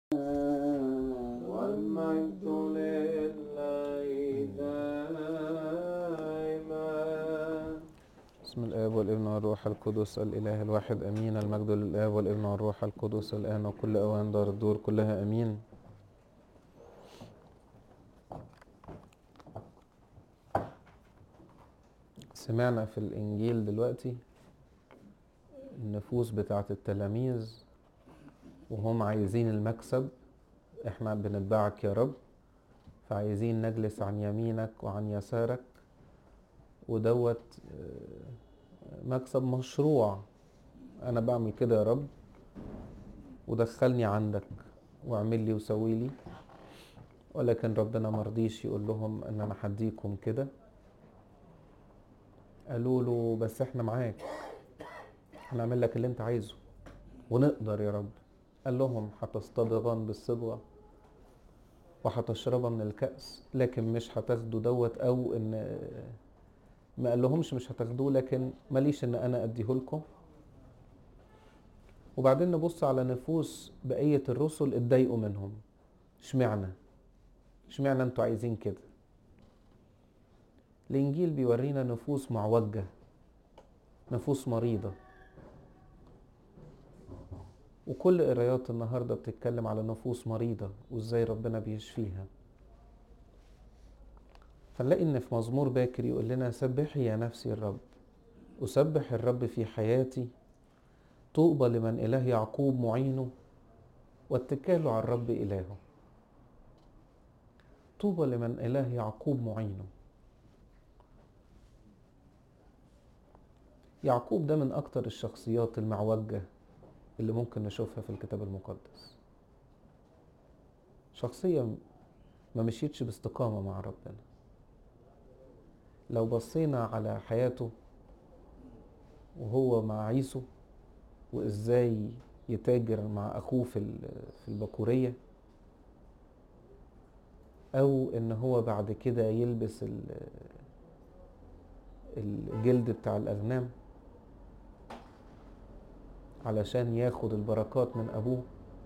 والمجد لله دائما بسم الآب والابن والروح القدس الإله الواحد أمين المجد للآب والابن والروح القدس الآن وكل أوان دار الدور كلها أمين سمعنا في الإنجيل دلوقتي النفوس بتاعت التلاميذ وهم عايزين المكسب احنا بنتبعك يا رب فعايزين نجلس عن يمينك وعن يسارك ودوت آه، مكسب مشروع انا بعمل كده يا رب ودخلني عندك واعمل لي وسوي لي ولكن ربنا مرضيش يقول لهم ان انا هديكم كده قالوا له بس احنا معاك هنعمل لك اللي انت عايزه ونقدر يا رب قال لهم هتصطبغان بالصبغة وهتشربا من الكأس لكن مش هتاخدوا دوت او ان ما قال لهمش مش هتاخدوه لكن ماليش ان انا اديه لكم وبعدين نبص على نفوس بقية الرسل اتضايقوا منهم اشمعنى اشمعنى انتوا عايزين كده الانجيل بيورينا نفوس معوجة نفوس مريضة وكل قرايات النهاردة بتتكلم على نفوس مريضة وازاي ربنا بيشفيها فنلاقي ان في مزمور باكر يقول لنا سبحي يا نفسي الرب أسبح الرب في حياتي طوبى لمن إله يعقوب معينه واتكاله على الرب إلهه طوبى لمن إله يعقوب معينه يعقوب ده من أكتر الشخصيات المعوجة اللي ممكن نشوفها في الكتاب المقدس شخصية ما مشيتش باستقامة مع ربنا لو بصينا على حياته وهو مع عيسو وازاي يتاجر مع اخوه في ال- في البكوريه او ان هو بعد كده يلبس ال- الجلد بتاع الاغنام علشان ياخد البركات من ابوه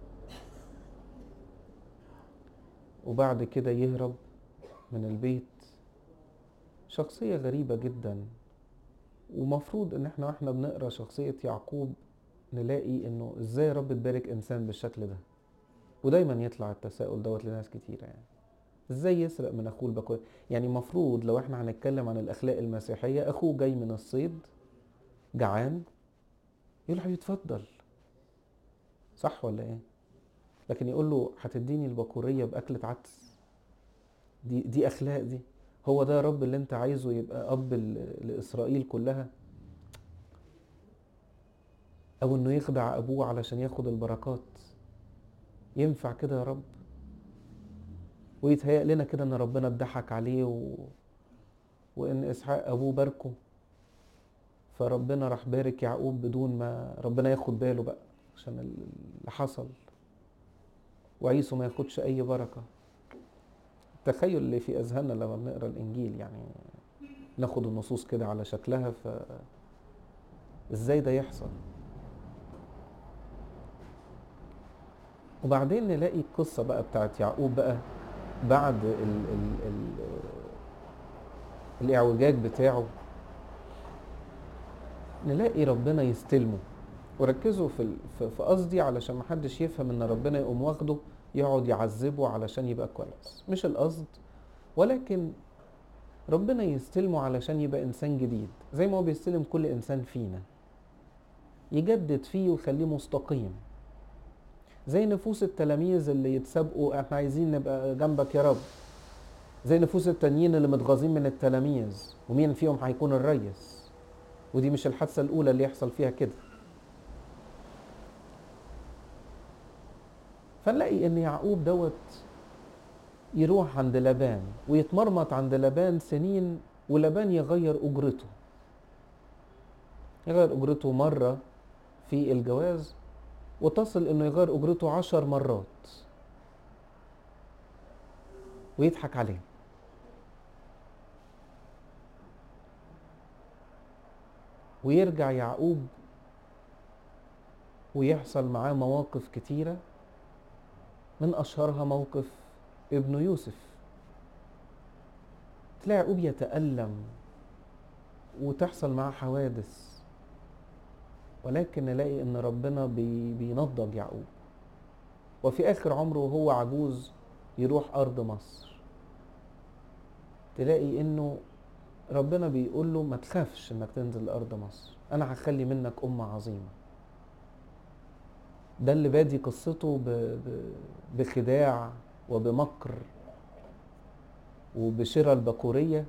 وبعد كده يهرب من البيت شخصية غريبة جدا ومفروض ان احنا واحنا بنقرا شخصية يعقوب نلاقي انه ازاي يا رب تبارك انسان بالشكل ده ودايما يطلع التساؤل دوت لناس كتيرة يعني ازاي يسرق من اخوه البكوي يعني مفروض لو احنا هنتكلم عن الاخلاق المسيحية اخوه جاي من الصيد جعان يقول له حبيبي اتفضل صح ولا ايه لكن يقول له هتديني البكورية بأكلة عدس دي دي اخلاق دي هو ده يا رب اللي انت عايزه يبقى اب ل- لاسرائيل كلها او انه يخدع ابوه علشان ياخد البركات ينفع كده يا رب ويتهيأ لنا كده ان ربنا اتضحك عليه و... وان اسحاق ابوه باركه فربنا راح بارك يعقوب بدون ما ربنا ياخد باله بقى عشان اللي حصل وعيسو ما ياخدش اي بركه التخيل اللي في اذهاننا لما بنقرا الانجيل يعني ناخد النصوص كده على شكلها ف ازاي ده يحصل وبعدين نلاقي القصة بقى بتاعت يعقوب بقى بعد ال ال ال الاعوجاج بتاعه نلاقي ربنا يستلمه وركزوا في ال- في في قصدي علشان محدش يفهم ان ربنا يقوم واخده يقعد يعذبه علشان يبقى كويس مش القصد ولكن ربنا يستلمه علشان يبقى انسان جديد زي ما هو بيستلم كل انسان فينا يجدد فيه ويخليه مستقيم زي نفوس التلاميذ اللي يتسابقوا احنا عايزين نبقى جنبك يا رب زي نفوس التانيين اللي متغاظين من التلاميذ ومين فيهم هيكون الريس ودي مش الحادثة الأولى اللي يحصل فيها كده فنلاقي إن يعقوب دوت يروح عند لبان ويتمرمط عند لبان سنين ولبان يغير أجرته يغير أجرته مرة في الجواز وتصل إنه يغير أجرته عشر مرات ويضحك عليه ويرجع يعقوب ويحصل معاه مواقف كتيرة من أشهرها موقف ابن يوسف تلاقي يعقوب يتألم وتحصل معاه حوادث ولكن نلاقي ان ربنا بي بينضج يعقوب وفي اخر عمره وهو عجوز يروح ارض مصر تلاقي انه ربنا بيقول له ما تخافش انك تنزل لارض مصر انا هخلي منك امه عظيمه ده اللي بادي قصته ب... ب... بخداع وبمكر وبشرى البكوريه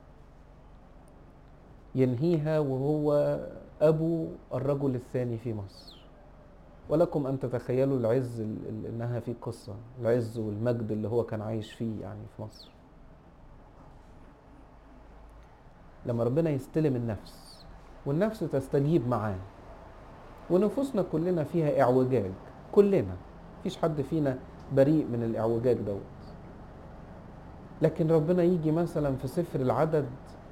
ينهيها وهو ابو الرجل الثاني في مصر ولكم ان تتخيلوا العز ال- انها في قصه العز والمجد اللي هو كان عايش فيه يعني في مصر لما ربنا يستلم النفس والنفس تستجيب معاه ونفوسنا كلنا فيها اعوجاج كلنا مفيش حد فينا بريء من الاعوجاج دوت لكن ربنا يجي مثلا في سفر العدد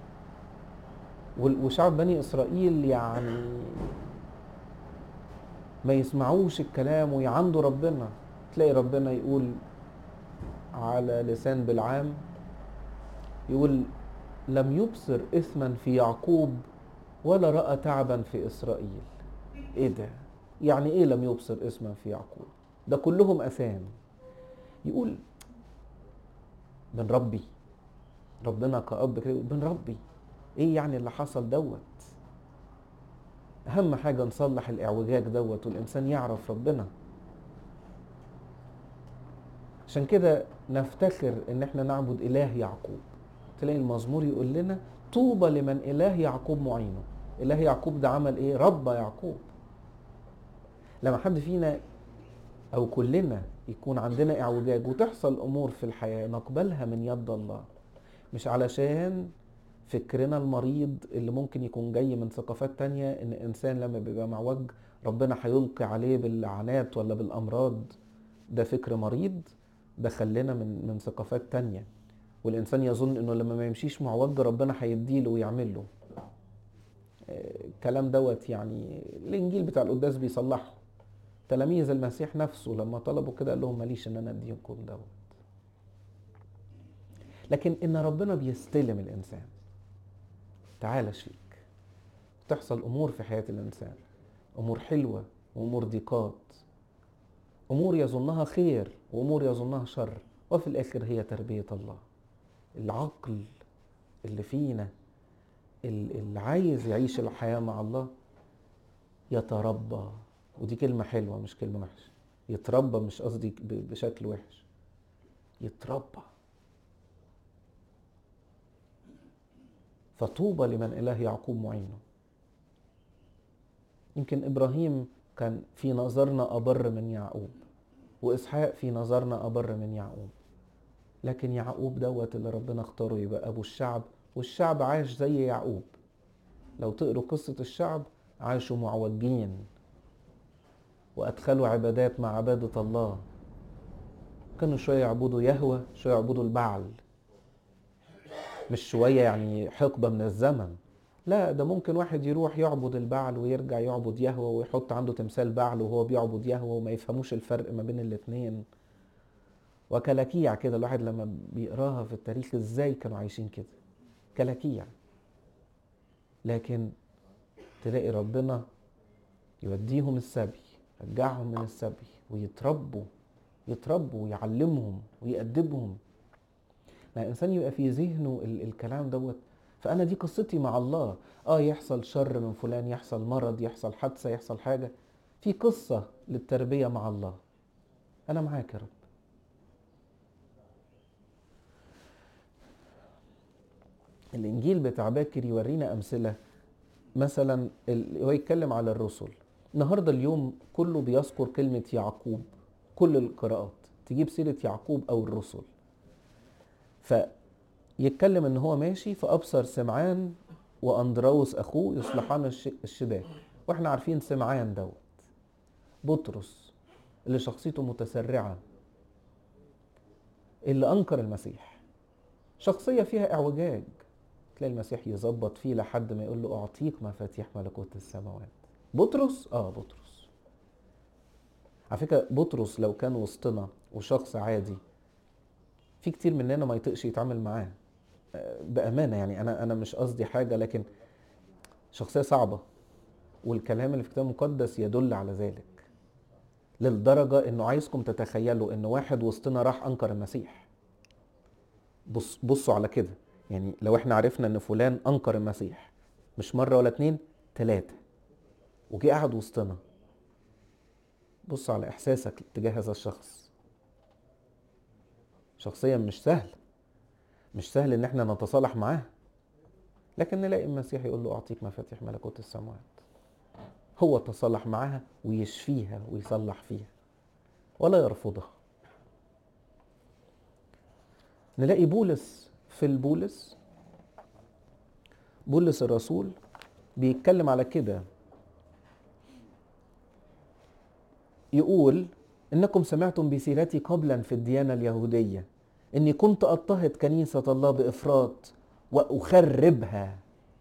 وال- وشعب بني اسرائيل يعني ما يسمعوش الكلام ويعندوا ربنا تلاقي ربنا يقول على لسان بالعام يقول لم يبصر اثما في يعقوب ولا راى تعبا في اسرائيل ايه ده يعني ايه لم يبصر اثما في يعقوب ده كلهم اثام يقول بنربي ربنا كأب كده يقول بنربي ايه يعني اللي حصل دوت اهم حاجه نصلح الاعوجاج دوت والانسان يعرف ربنا عشان كده نفتخر ان احنا نعبد اله يعقوب تلاقي المزمور يقول لنا طوبى لمن اله يعقوب معينه اله يعقوب ده عمل ايه ربى يعقوب لما حد فينا او كلنا يكون عندنا اعوجاج وتحصل امور في الحياه نقبلها من يد الله مش علشان فكرنا المريض اللي ممكن يكون جاي من ثقافات تانية ان انسان لما بيبقى معوج ربنا هيلقي عليه باللعنات ولا بالامراض ده فكر مريض ده خلينا من من ثقافات تانية والانسان يظن انه لما ما يمشيش معوج ربنا هيديله ويعمل له آه، الكلام دوت يعني الانجيل بتاع القداس بيصلحه تلاميذ المسيح نفسه لما طلبوا كده قال لهم ماليش ان انا اديكم دوت لكن ان ربنا بيستلم الانسان تعال شيك تحصل امور في حياه الانسان امور حلوه وامور ضيقات امور يظنها خير وامور يظنها شر وفي الاخر هي تربيه الله العقل اللي فينا ال- اللي عايز يعيش الحياه مع الله يتربى ودي كلمه حلوه مش كلمه وحشه يتربى مش قصدي ب- بشكل وحش يتربى فطوبى لمن إله يعقوب معينه يمكن إبراهيم كان في نظرنا أبر من يعقوب وإسحاق في نظرنا أبر من يعقوب لكن يعقوب دوت اللي ربنا اختاره يبقى أبو الشعب والشعب عاش زي يعقوب لو تقروا قصة الشعب عاشوا معوجين وأدخلوا عبادات مع عبادة الله كانوا شوية يعبدوا يهوى شوية يعبدوا البعل مش شوية يعني حقبة من الزمن لا ده ممكن واحد يروح يعبد البعل ويرجع يعبد يهوى ويحط عنده تمثال بعل وهو بيعبد يهوى وما يفهموش الفرق ما بين الاتنين وكلاكيع كده الواحد لما بيقراها في التاريخ ازاي كانوا عايشين كده كلاكيع لكن تلاقي ربنا يوديهم السبي يرجعهم من السبي ويتربوا يتربوا ويعلمهم ويأدبهم ما الانسان يبقى في ذهنه ال- الكلام دوت فانا دي قصتي مع الله اه يحصل شر من فلان يحصل مرض يحصل حادثه يحصل حاجه في قصه للتربيه مع الله انا معاك يا رب الانجيل بتاع باكر يورينا امثله مثلا ال- هو يتكلم على الرسل النهارده اليوم كله بيذكر كلمه يعقوب كل القراءات تجيب سيره يعقوب او الرسل فيتكلم ان هو ماشي فابصر سمعان واندراوس اخوه يصلحان الش- الشباك واحنا عارفين سمعان دوت بطرس اللي شخصيته متسرعه اللي انكر المسيح شخصيه فيها اعوجاج تلاقي المسيح يظبط فيه لحد ما يقول له اعطيك مفاتيح ملكوت السماوات بطرس اه بطرس على فكرة بطرس لو كان وسطنا وشخص عادي في كتير مننا ما يطيقش يتعامل معاه آه، بأمانة يعني أنا أنا مش قصدي حاجة لكن شخصية صعبة والكلام اللي في الكتاب المقدس يدل على ذلك للدرجة انه عايزكم تتخيلوا ان واحد وسطنا راح انكر المسيح بص بصوا على كده يعني لو احنا عرفنا ان فلان انكر المسيح مش مرة ولا اتنين تلاتة وجي قاعد وسطنا بص على احساسك تجاه هذا الشخص شخصيا مش سهل مش سهل ان احنا نتصالح معاه لكن نلاقي المسيح يقول له اعطيك مفاتيح ملكوت السماوات هو تصالح معاها ويشفيها ويصلح فيها ولا يرفضها نلاقي بولس في البولس بولس الرسول بيتكلم على كده يقول انكم سمعتم بسيرتي قبلا في الديانه اليهوديه اني كنت اضطهد كنيسه الله بافراط واخربها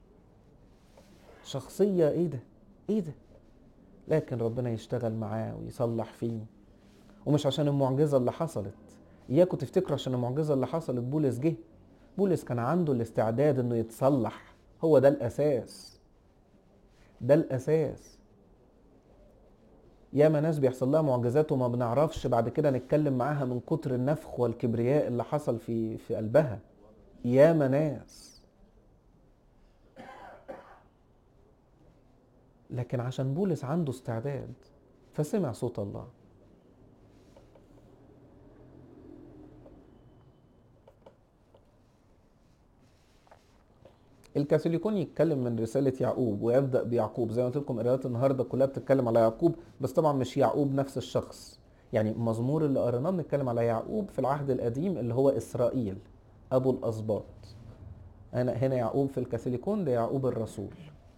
شخصيه ايه ده ايه ده لكن ربنا يشتغل معاه ويصلح فيه ومش عشان المعجزه اللي حصلت اياكم تفتكروا عشان المعجزه اللي حصلت بولس جه بولس كان عنده الاستعداد انه يتصلح هو ده الاساس ده الاساس ياما ناس بيحصل لها معجزات وما بنعرفش بعد كده نتكلم معاها من كتر النفخ والكبرياء اللي حصل في في قلبها ياما ناس لكن عشان بولس عنده استعداد فسمع صوت الله الكاثوليكون يتكلم من رسالة يعقوب ويبدأ بيعقوب زي ما قلت لكم قراءات النهارده كلها بتتكلم على يعقوب بس طبعا مش يعقوب نفس الشخص يعني المزمور اللي قريناه بنتكلم على يعقوب في العهد القديم اللي هو إسرائيل أبو الأسباط أنا هنا يعقوب في الكاثوليكون ده يعقوب الرسول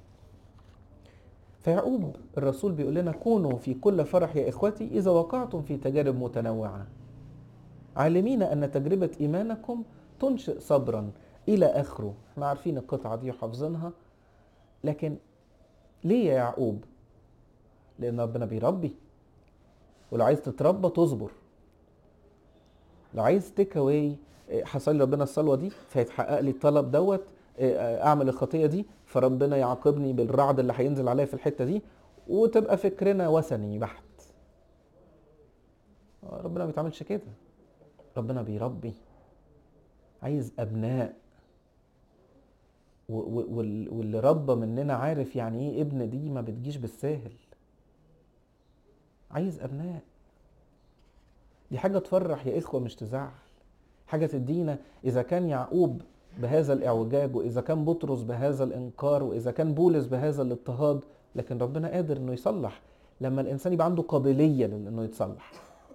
فيعقوب الرسول بيقول لنا كونوا في كل فرح يا إخوتي إذا وقعتم في تجارب متنوعة عالمين أن تجربة إيمانكم تنشئ صبرا إلى آخره احنا عارفين القطعة دي وحافظينها لكن ليه يا يعقوب لأن ربنا بيربي ولو عايز تتربى تصبر لو عايز تيك اواي حصل لي ربنا الصلوه دي فيتحقق لي الطلب دوت إيه، اعمل الخطيه دي فربنا يعاقبني بالرعد اللي هينزل عليا في الحته دي وتبقى فكرنا وثني بحت ربنا ما بيتعملش كده ربنا بيربي عايز ابناء و- و- وال- واللي ربى مننا عارف يعني ايه ابن دي ما بتجيش بالساهل عايز ابناء دي حاجه تفرح يا اخوه مش تزعل حاجه تدينا اذا كان يعقوب بهذا الاعوجاج واذا كان بطرس بهذا الانكار واذا كان بولس بهذا الاضطهاد لكن ربنا قادر انه يصلح لما الانسان يبقى عنده قابليه لل- انه يتصلح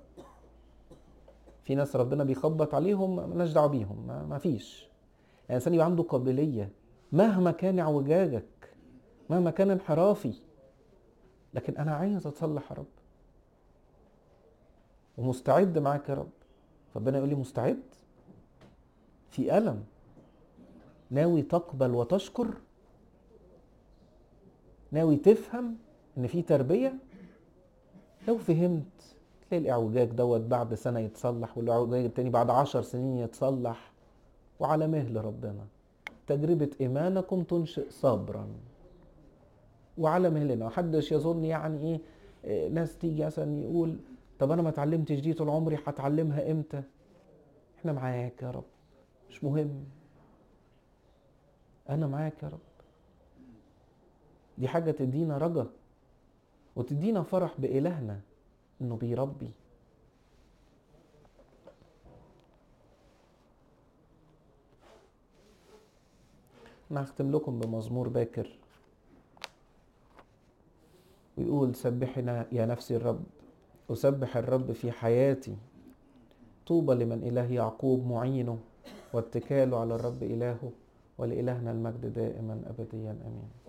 في ناس ربنا بيخبط عليهم مالناش دعوه بيهم ما ما فيش الانسان يبقى عنده قابليه مهما كان اعوجاجك مهما كان انحرافي لكن انا عايز اتصلح يا رب ومستعد معاك يا رب ربنا يقول لي مستعد في ألم ناوي تقبل وتشكر ناوي تفهم ان في تربية لو فهمت تلاقي الاعوجاج دوت بعد سنة يتصلح والاعوجاج التاني بعد عشر سنين يتصلح وعلى مهل ربنا تجربة إيمانكم تنشئ صبرا وعلى مهلنا محدش يظن يعني ايه إيه، ناس تيجي مثلا يقول طب انا ما اتعلمتش دي طول عمري هتعلمها امتى احنا معاك يا رب مش مهم انا معاك يا رب دي حاجة تدينا رجا وتدينا فرح بإلهنا انه بيربي انا هختم لكم بمزمور باكر ويقول سبحنا يا نفسي الرب أسبح الرب في حياتي طوبى لمن إله يعقوب معينه واتكاله على الرب إلهه ولإلهنا المجد دائما أبديا آمين